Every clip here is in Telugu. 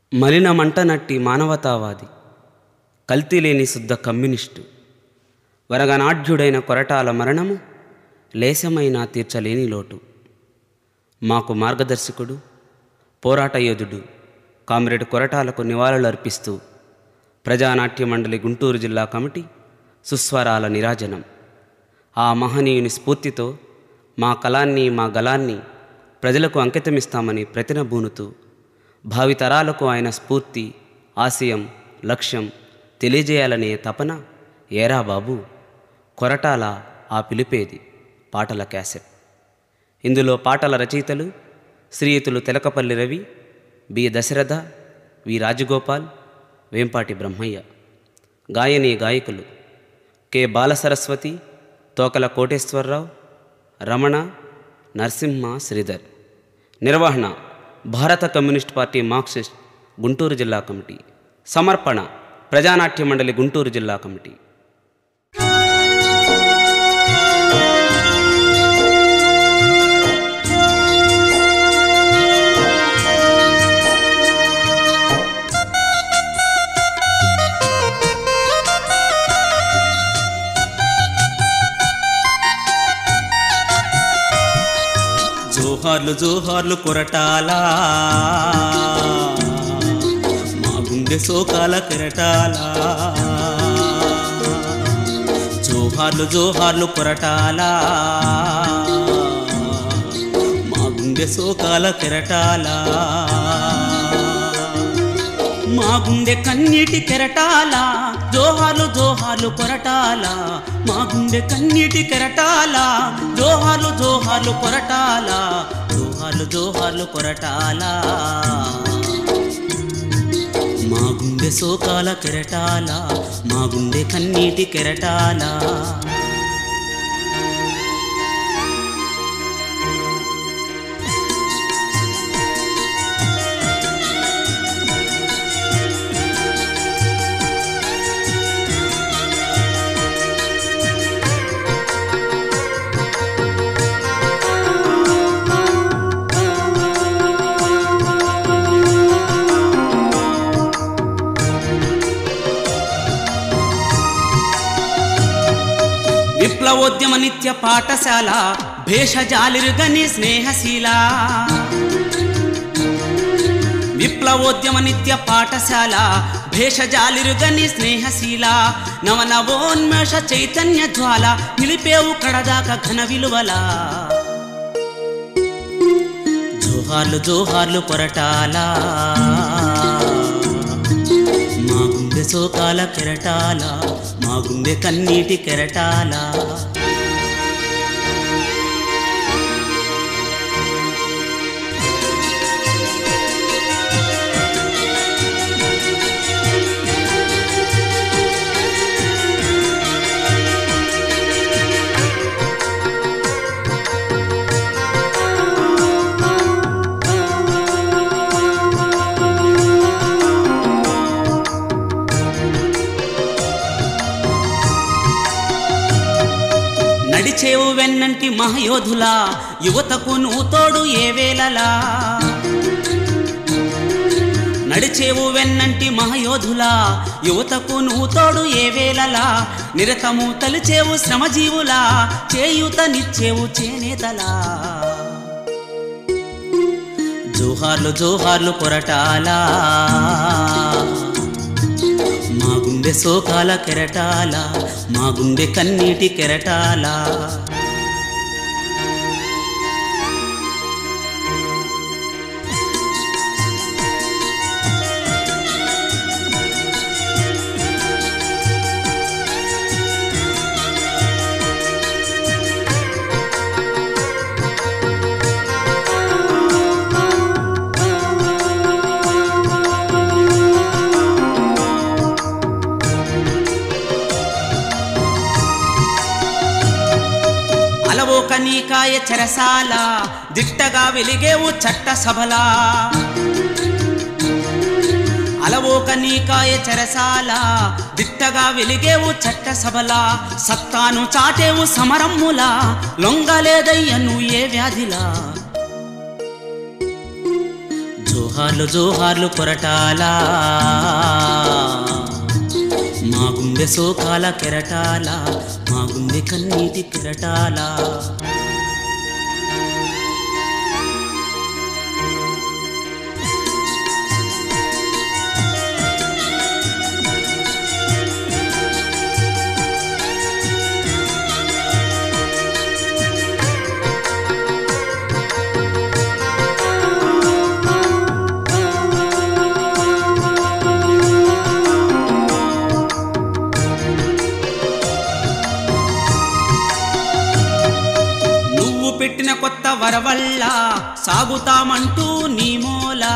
మలిన మంట నట్టి మానవతావాది కల్తీలేని శుద్ధ కమ్యూనిస్టు వరగనాఢ్యుడైన కొరటాల మరణము లేశమైనా తీర్చలేని లోటు మాకు మార్గదర్శకుడు పోరాట యోధుడు కామ్రేడ్ కొరటాలకు నివాళులు అర్పిస్తూ ప్రజానాట్య మండలి గుంటూరు జిల్లా కమిటీ సుస్వరాల నిరాజనం ఆ మహనీయుని స్ఫూర్తితో మా కళాన్ని మా గలాన్ని ప్రజలకు అంకితమిస్తామని ప్రతినబూనుతూ భావితరాలకు ఆయన స్ఫూర్తి ఆశయం లక్ష్యం తెలియజేయాలనే తపన ఏరా బాబు కొరటాల ఆ పిలిపేది పాటల క్యాసెట్ ఇందులో పాటల రచయితలు శ్రీయుతులు తెలకపల్లి రవి బి దశరథ వి రాజగోపాల్ వేంపాటి బ్రహ్మయ్య గాయని గాయకులు కె బాలసరస్వతి తోకల కోటేశ్వరరావు రమణ నరసింహ శ్రీధర్ నిర్వహణ Bharata communist party Marxist Guntur జిల్లా కమిటీ సమర్పణ ప్రజానాట్య మండలి గుంటూరు జిల్లా కమిటీ జోహార్లు జోహార్లు కొరటాలా మా గుండె సోకాల కెరటాలా జోహార్లు జోహార్లు కొరటాలా మా గుండె సోకాల కెరటాలా మా గుండె కన్నీటి కెరటాల జోహార్లు జోహార్లు కొరటాల మా గుండె కన్నీటి కెరటాల జోహార్లు జోహార్లు కొరటాల జోహార్లు జోహార్లు కొరటాల మా గుండె సోకాల కెరటాల మా గుండె కన్నీటి కెరటాల విప్లవోద్యమ నిత్య పాఠశాల భేషజాలిరుగని స్నేహశీల విప్లవోద్యమ నిత్య పాఠశాల భేషజాలిరుగని స్నేహశీల నవనవోన్మేష చైతన్య జ్వాల నిలిపేవు కడదాక ఘన విలువల జోహార్లు జోహార్లు కొరటాలా మా గుండె సోకాల కెరటాల మా గుండె కన్నీటి కెరటాల నడిచేవు వెన్నంటి మహయోధులా యువతకు నువ్వు తోడు ఏ వేళలా నడిచేవు వెన్నంటి మహయోధులా యువతకు నువ్వు తోడు ఏ వేళలా నిరతము తలిచేవు శ్రమజీవులా చేయూతనిచ్చేవు చేనేతలా జోహార్లు జోహార్లు కొరటాలా మా గుండె సోకాల కెరటాల మా గుండె కన్నీటి కెరటాల అలవో కనీకాయ చెరసాల దిట్టగా వెలిగేవు చట్ట సభలా అలవోక నీకాయ చెరసాల దిట్టగా వెలిగేవు చట్ట సభలా సత్తాను చాటేవు సమరమ్ములా లొంగలేదయ్యను ఏ వ్యాధిలా జోహార్లు జోహార్లు కొరటాలా మా గుండె సోకాల కెరటాల మా గుండె కన్నీటి కెరటాల నువ్వు పెట్టిన కొత్త వరవల్ల సాగుతామంటూ నీ మూలా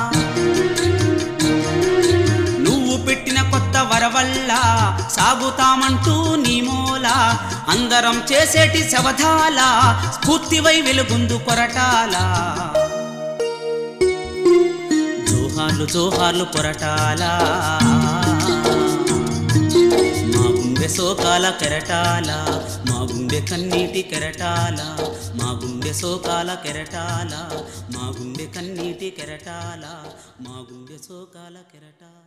నువ్వు పెట్టిన కొత్త వరవల్ల సాగుతామంటూ నీ మూల అందరం చేసేటి శవధాల స్ఫూర్తివై వెలుగుందు కొరటాల జోహార్లు జోహార్లు కొరటాల మా గుండె సోకాల కెరటాల మా గుండె కన్నీటి కెరటాల మా గుండె సోకాల కెరటాల మా గుండె కన్నీటి కెరటాల మా గుండె సోకాల కెరటాల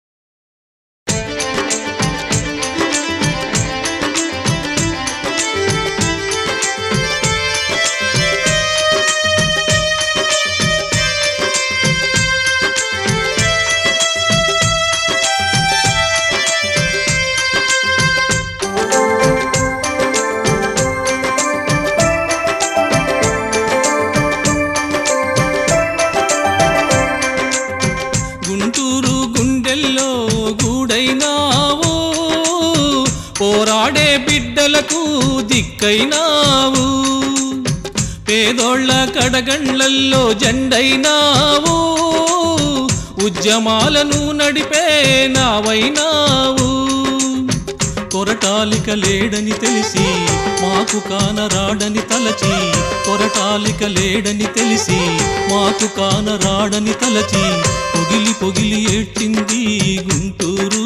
గుంటూరు గుండెల్లో గూడైనావు పోరాడే బిడ్డలకు దిక్కైనావు పేదోళ్ళ కడగండ్లల్లో జెండైనావు ఉద్యమాలను నడిపే నావైనావు కొరటాలిక లేడని తెలిసి మాకు కానరాడని తలచి కొరటాలిక లేడని తెలిసి మాకు కానరాడని తలచి పొగిలి పొగిలి ఏడ్చింది గుంటూరు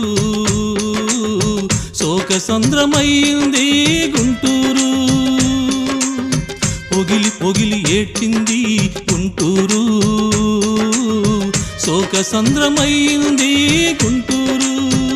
శోక సంద్రమైంది గుంటూరు పొగిలి పొగిలి ఏడ్చింది గుంటూరు శోక సంద్రమైంది గుంటూరు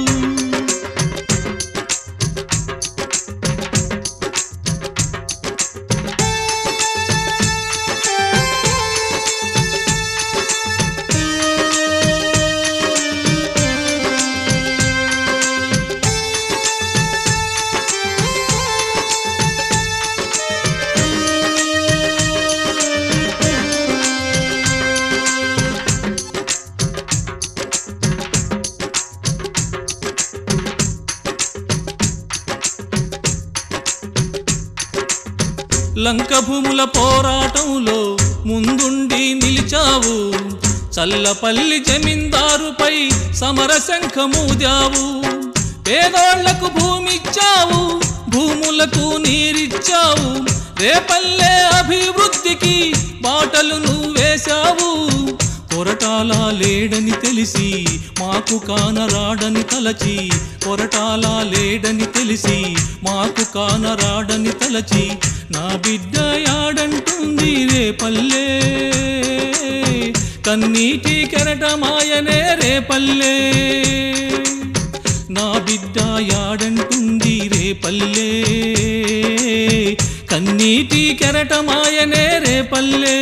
లంక భూముల పోరాటంలో ముందుండి నిలిచావు చల్లపల్లి జమీందారుపై సమర శంఖమూదావు పేదోళ్లకు భూమిచ్చావు భూములకు నీరిచ్చావు రేపల్లె అభివృద్ధికి బాటలు నువ్వేశావు కొరటాల లేడని తెలిసి మాకు కానరాడని తలచి కొరటాల లేడని తెలిసి మాకు కానరాడని తలచి నా బిడ్డ యాడంటుంది రే పల్లె కన్నీటి కెరటమాయనే రే పల్లె నా బిడ్డ యాడంటుంది రే పల్లె కన్నీటి కెరటమాయనే రే పల్లె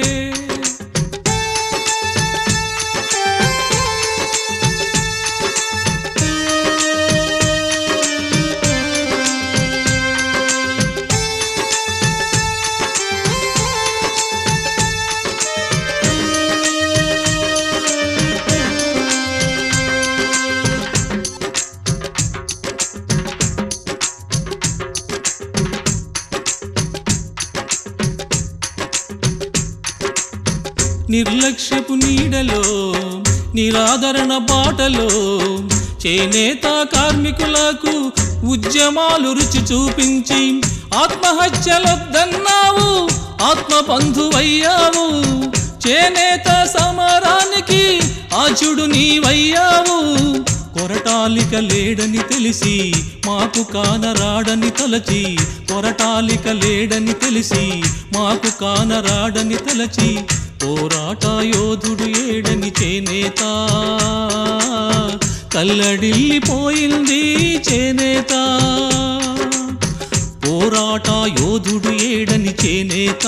నిర్లక్ష్యపు నీడలో నిరాదరణ బాటలో చేనేత కార్మికులకు ఉద్యమాలు రుచి చూపించి ఆత్మహత్యలొద్దన్నావు ఆత్మబంధువయ్యావు చేనేత సమరానికి ఆచుడు నీవయ్యావు కొరటాలిక లేడని తెలిసి మాకు కానరాడని తలచి కొరటాలిక లేడని తెలిసి మాకు కానరాడని తలచి పోరాట యోధుడు ఏడని చేనేత కల్లడిల్లిపోయింది చేనేత పోరాట యోధుడు ఏడని చేనేత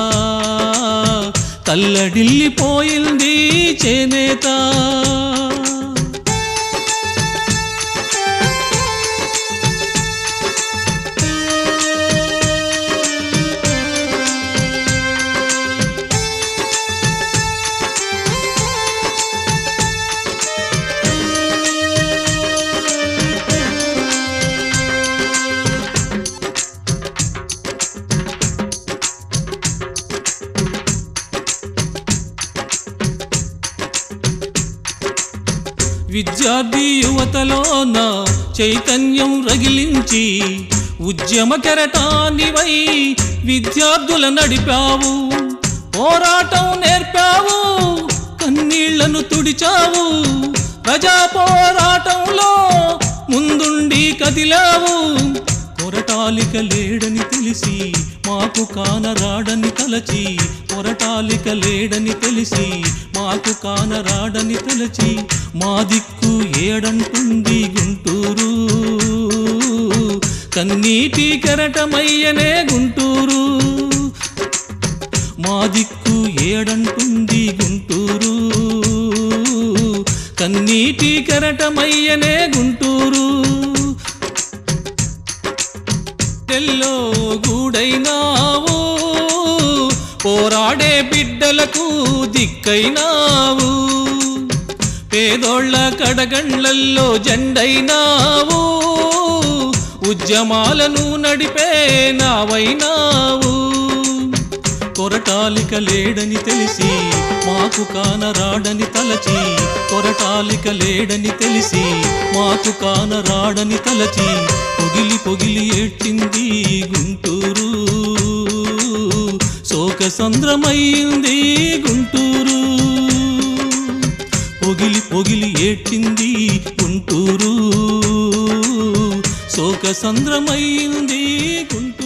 కల్లడిల్లిపోయింది చేనేత విద్యార్థి యువతలోన చైతన్యం రగిలించి ఉద్యమ కెరటానివై విద్యార్థుల నడిపావు పోరాటం నేర్పావు కన్నీళ్లను తుడిచావు ప్రజా పోరాటంలో ముందుండి కదిలావు పొరటాలిక లేడని తెలిసి మాకు కానరాడని తలచి పొరటాలిక లేడని తెలిసి మాకు కానరాడని తలచి మా దిక్కు ఏడంటుంది గుంటూరు కన్నీటి కెరటమయ్యనే గుంటూరు మా దిక్కు ఏడంటుంది గుంటూరు కన్నీటి కెరటమయ్యనే గుంటూరు గుండెల్లో గూడైనావు పోరాడే బిడ్డలకు దిక్కైనావు పేదోళ్ళ కడగండ్లల్లో జెండైనావు ఉద్యమాలను నడిపే నావైనావు కొరటాలిక లేడని తెలిసి మాకు కానరాడని తలచి కొరటాలిక లేడని తెలిసి మాకు కానరాడని తలచి పొగిలి పొగిలి ఏడ్చింది గుంటూరు శోక సంద్రమైంది గుంటూరు పొగిలి పొగిలి ఏడ్చింది గుంటూరు శోక సంద్రమైంది గుంటూరు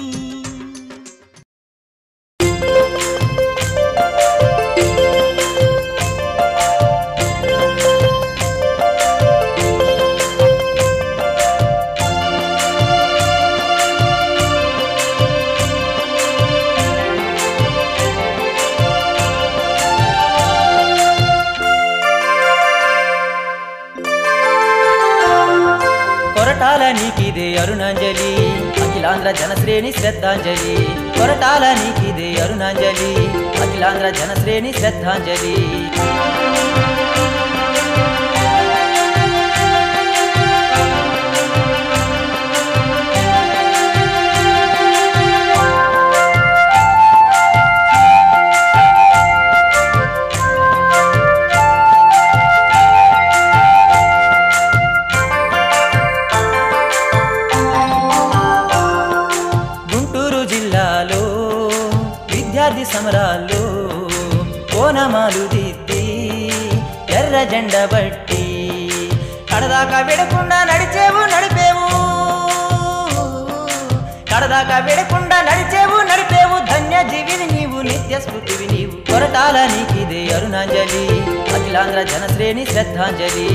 కొరటాల నీకిదే అరుణాంజలి అఖిలాంధ్ర జనశ్రేణి శ్రద్ధాంజలి కొరటాల నీకిదే అరుణాంజలి అఖిలాంధ్ర జనశ్రేణి శ్రద్ధాంజలి గుంటూరు జిల్లాలో విద్యార్థి సమరాల్లో ఓనమాలు దిద్ది ఎర్ర జెండ బట్టి కడదాకా విడకుండా నడిచేవు నడిపేవు కడదాకా విడకుండా నడిచేవు నడిపేవు ధన్య జీవిని నీవు నిత్య స్మృతివి నీవు కొరటాల నీకిదే అరుణాంజలి అఖిలాంధ్ర జనశ్రేణి శ్రద్ధాంజలి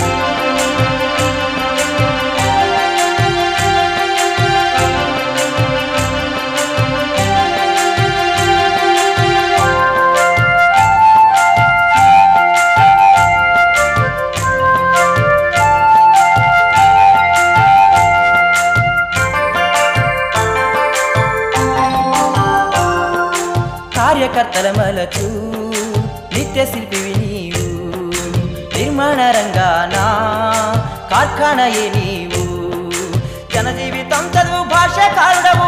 కార్యకర్తల మలచు నిత్య శిల్పివి నీవు నిర్మాణ రంగాన కార్ఖానయే నీవు జనజీవితం చదువు భాషకారుడవు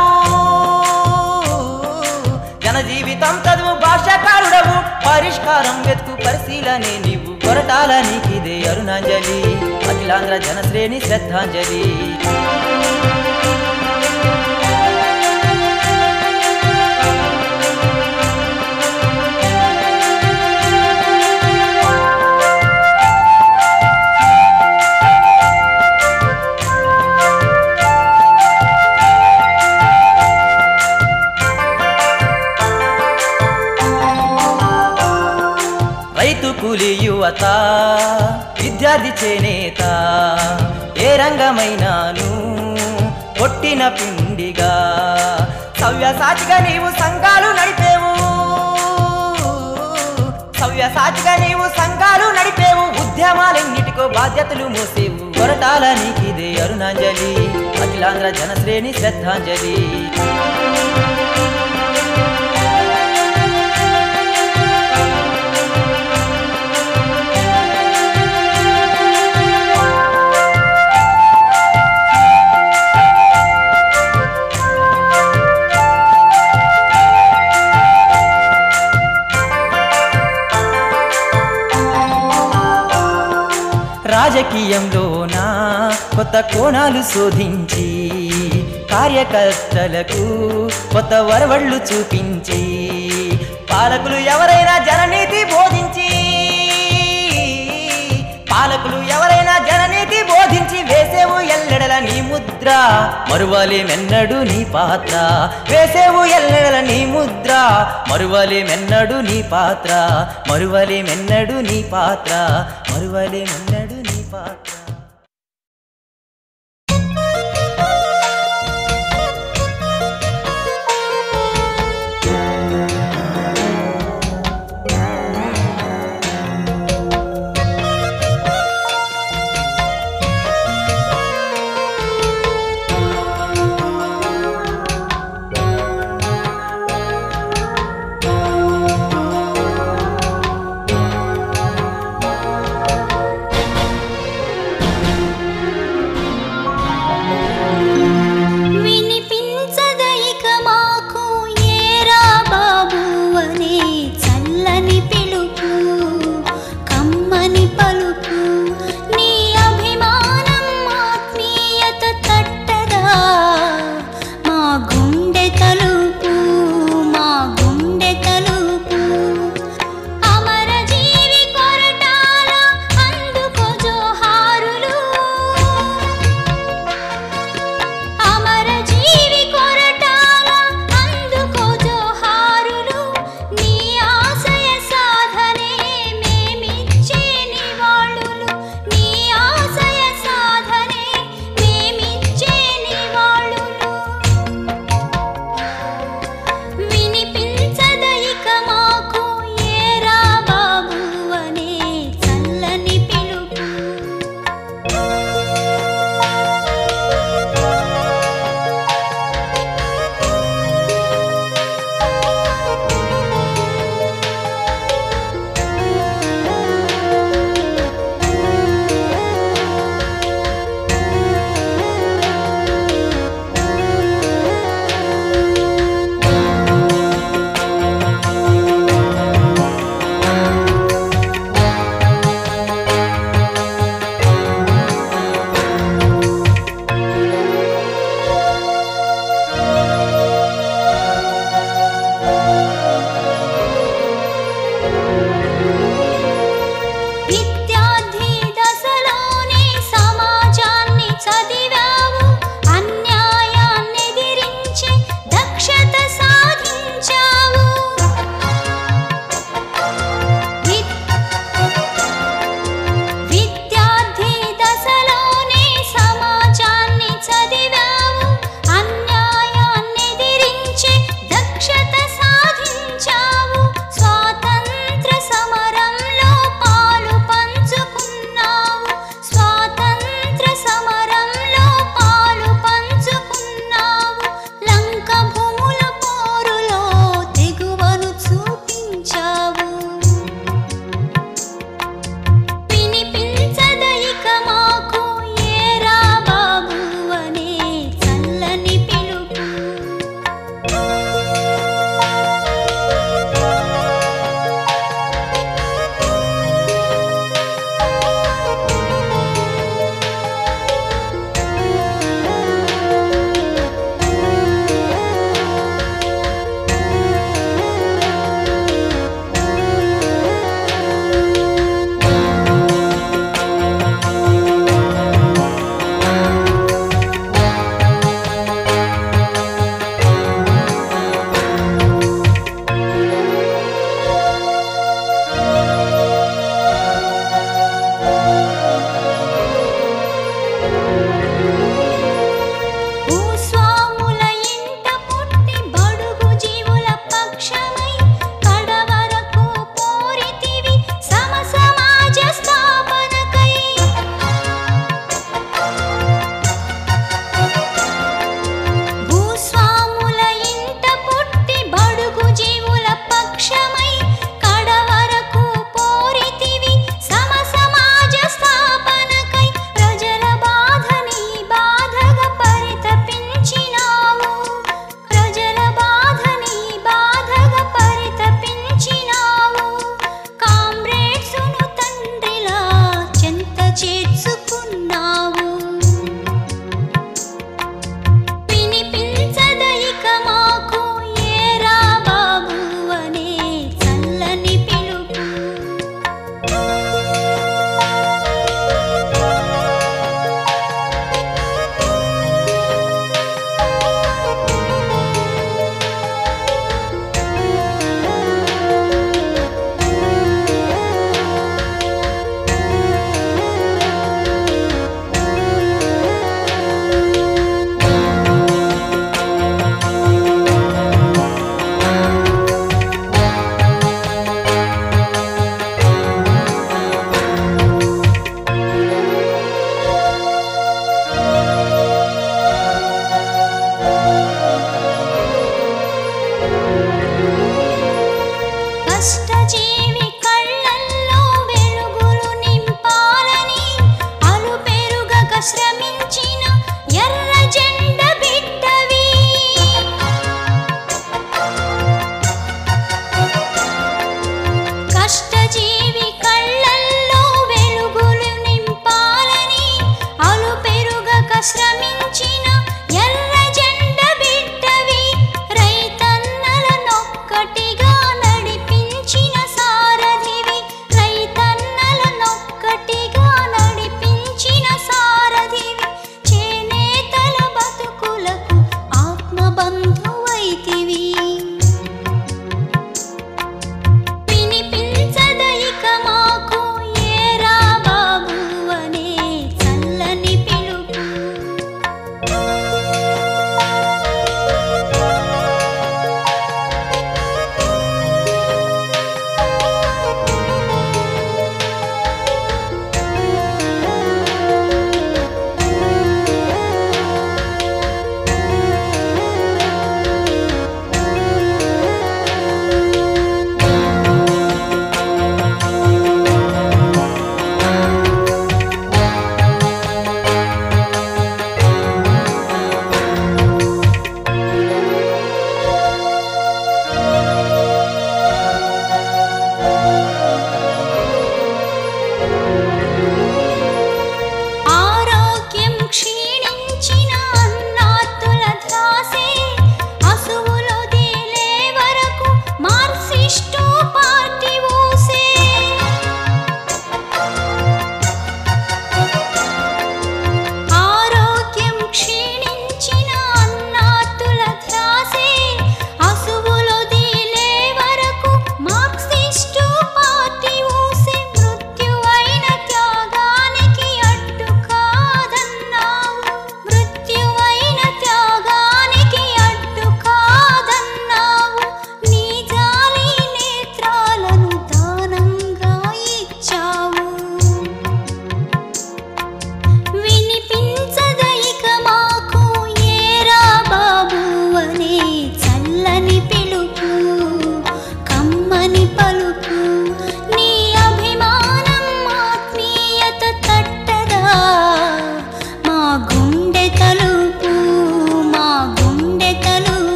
జనజీవితం చదువు భాషకారుడవు పరిష్కారం వెతుకు పరిశీలనే నీవు కొరటాల నీకిదే అరుణాంజలి అఖిలాంధ్ర జనశ్రేణి శ్రద్ధాంజలి యువత విద్యార్థి చేనేత ఏ రంగమైనాను కొట్టిన పిండిగా సవ్యసాచిగా నీవు సంఘాలు నడిపేవు సవ్యసాచిగా నీవు సంఘాలు నడిపేవు ఉద్యమాలెన్నిటికో బాధ్యతలు మోసేవు కొరటాల నీకిదే అరుణాంజలి అఖిలాంధ్ర జనశ్రేణి శ్రద్ధాంజలి రాజకీయంలోన కొత్త కోణాలు శోధించి కార్యకర్తలకు కొత్త వరవళ్ళు చూపించి పాలకులు ఎవరైనా జననీతి బోధించి పాలకులు ఎవరైనా జననీతి బోధించి వేసేవు ఎల్లెడల నీ ముద్ర మరువలేమెన్నడు నీ పాత్ర వేసేవు ఎల్లెడల నీ ముద్ర మరువలేమెన్నడు నీ పాత్ర మరువలేమెన్నడు నీ పాత్ర మరువలేమెన్నడు నీ పాత్ర